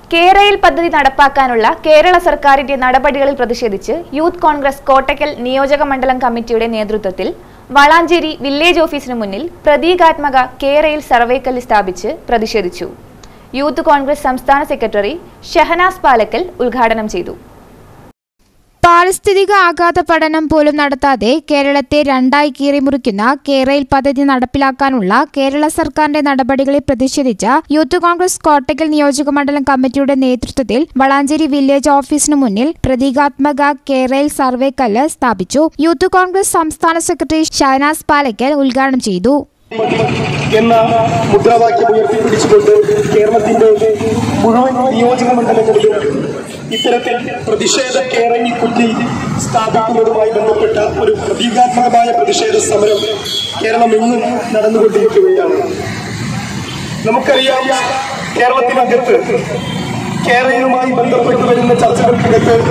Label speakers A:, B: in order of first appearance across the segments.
A: കേരയിൽ പദ്ധതി നടപ്പാക്കാനുള്ള കേരള സർക്കാരിന്റെ നടപടികളിൽ പ്രതിഷേധിച്ച് യൂത്ത് കോൺഗ്രസ് കോട്ടക്കൽ നിയോജക മണ്ഡലം കമ്മിറ്റിയുടെ നേതൃത്വത്തിൽ വളാഞ്ചേരി വില്ലേജ് ഓഫീസിനു മുന്നിൽ പ്രതീകാത്മക കേരയിൽ സർവേക്കല്ല് സ്ഥാപിച്ച് പ്രതിഷേധിച്ചു യൂത്ത് കോൺഗ്രസ് സംസ്ഥാന സെക്രട്ടറി ഷഹനാസ് പാലക്കൽ ഉദ്ഘാടനം ചെയ്തു
B: പാരിസ്ഥിതിക ആഘാത പഠനം പോലും നടത്താതെ കേരളത്തെ രണ്ടായി കീറിമുറിക്കുന്ന കേരയിൽ പദ്ധതി നടപ്പിലാക്കാനുള്ള കേരള സർക്കാരിന്റെ നടപടികളിൽ പ്രതിഷേധിച്ച യൂത്ത് കോൺഗ്രസ് കോട്ടക്കൽ നിയോജക മണ്ഡലം കമ്മിറ്റിയുടെ നേതൃത്വത്തിൽ വളാഞ്ചേരി വില്ലേജ് ഓഫീസിനു മുന്നിൽ പ്രതീകാത്മക കേരയിൽ സർവേ കല്ല് സ്ഥാപിച്ചു യൂത്ത് കോൺഗ്രസ് സംസ്ഥാന സെക്രട്ടറി ഷഹനാസ് പാലക്കൽ ഉദ്ഘാടനം ചെയ്തു
C: എന്ന മുദ്രാവാക്യം ഉയർത്തിപ്പിടിച്ചുകൊണ്ട് കേരളത്തിന്റെ മുഴുവൻ നിയോജക മണ്ഡലങ്ങളിലും ഇത്തരത്തിൽ പ്രതിഷേധ കേരളി കുറ്റി സ്ഥാപിക്കുന്നതുമായി ബന്ധപ്പെട്ട ഒരു പ്രതീകാത്മകമായ പ്രതിഷേധ സമരം കേരളം ഇന്നും നടന്നുകൊണ്ടിരിക്കുകയാണ് നമുക്കറിയാം കേരളത്തിനകത്ത് കേരളവുമായി ബന്ധപ്പെട്ട് വരുന്ന ചർച്ചകൾക്കകത്ത്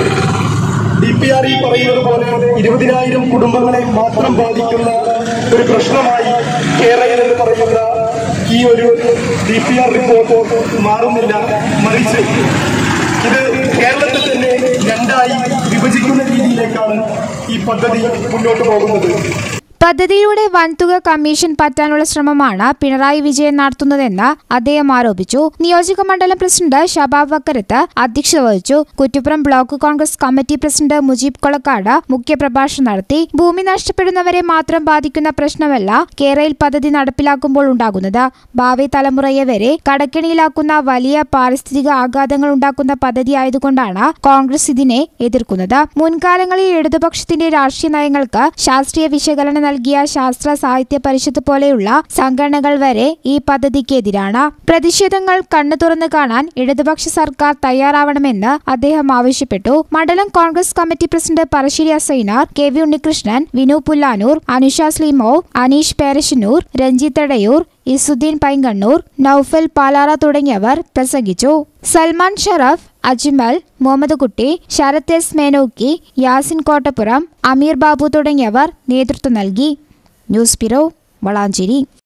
C: ഡി പി ആർ ഇ പറയുന്നത് പോലെ ഇരുപതിനായിരം കുടുംബങ്ങളെ മാത്രം ബാധിക്കുന്ന ഒരു പ്രശ്നമായി കേരളം എന്ന് പറയുന്ന ഈ ഒരു ഡി പി ആർ റിപ്പോർട്ട് മാറുന്നില്ല മറിച്ച് ഇത് കേരളത്തെ തന്നെ രണ്ടായി വിഭജിക്കുന്ന രീതിയിലേക്കാണ് ഈ പദ്ധതി മുന്നോട്ട് പോകുന്നത്
B: പദ്ധതിയിലൂടെ വൻതുക കമ്മീഷൻ പറ്റാനുള്ള ശ്രമമാണ് പിണറായി വിജയൻ നടത്തുന്നതെന്ന് അദ്ദേഹം ആരോപിച്ചു നിയോജക മണ്ഡലം പ്രസിഡന്റ് ഷബാബ് വക്കരത്ത് അധ്യക്ഷത വഹിച്ചു Kuttippuram block Congress committee president Mujeeb Kolakkad മുഖ്യപ്രഭാഷണം നടത്തി ഭൂമി നഷ്ടപ്പെടുന്നവരെ മാത്രം ബാധിക്കുന്ന പ്രശ്നമല്ല കേരയിൽ പദ്ധതി നടപ്പിലാക്കുമ്പോൾ ഉണ്ടാകുന്നത് ഭാവി തലമുറയെ വരെ കടക്കിണിയിലാക്കുന്ന വലിയ പാരിസ്ഥിതിക ആഘാതങ്ങൾ ഉണ്ടാക്കുന്ന പദ്ധതി ആയതുകൊണ്ടാണ് കോൺഗ്രസ് ഇതിനെ എതിർക്കുന്നത് മുൻകാലങ്ങളിൽ ഇടതുപക്ഷത്തിന്റെ രാഷ്ട്രീയ നയങ്ങൾക്ക് ശാസ്ത്രീയ വിശകലനം നൽകിയ ശാസ്ത്ര സാഹിത്യ പരിഷത്ത് പോലെയുള്ള സംഘടനകൾ വരെ ഈ പദ്ധതിക്ക് എതിരാണ് പ്രതിഷേധങ്ങൾ കണ്ണു തുറന്നു കാണാൻ ഇടതുപക്ഷ സർക്കാർ തയ്യാറാവണമെന്ന് അദ്ദേഹം ആവശ്യപ്പെട്ടു മണ്ഡലം Congress committee president Parassery Assainar K V Unnikrishnan Vinu Pullanur Anusha സ്ലീമോവ് അനീഷ് പേരശനൂർ രഞ്ജിത്ത് എടയൂർ ഇസുദ്ദീൻ പൈങ്കണ്ണൂർ നൌഫൽ പാലാറ തുടങ്ങിയവർ പ്രസംഗിച്ചു സൽമാൻ ഷറഫ് അജ്മൽ മുഹമ്മദ് കുട്ടി ശരത് എസ് മേനോക്കി യാസിൻ കോട്ടപ്പുറം അമീർ ബാബു തുടങ്ങിയവർ നേതൃത്വം നൽകി ന്യൂസ് ബ്യൂറോ വളാഞ്ചേരി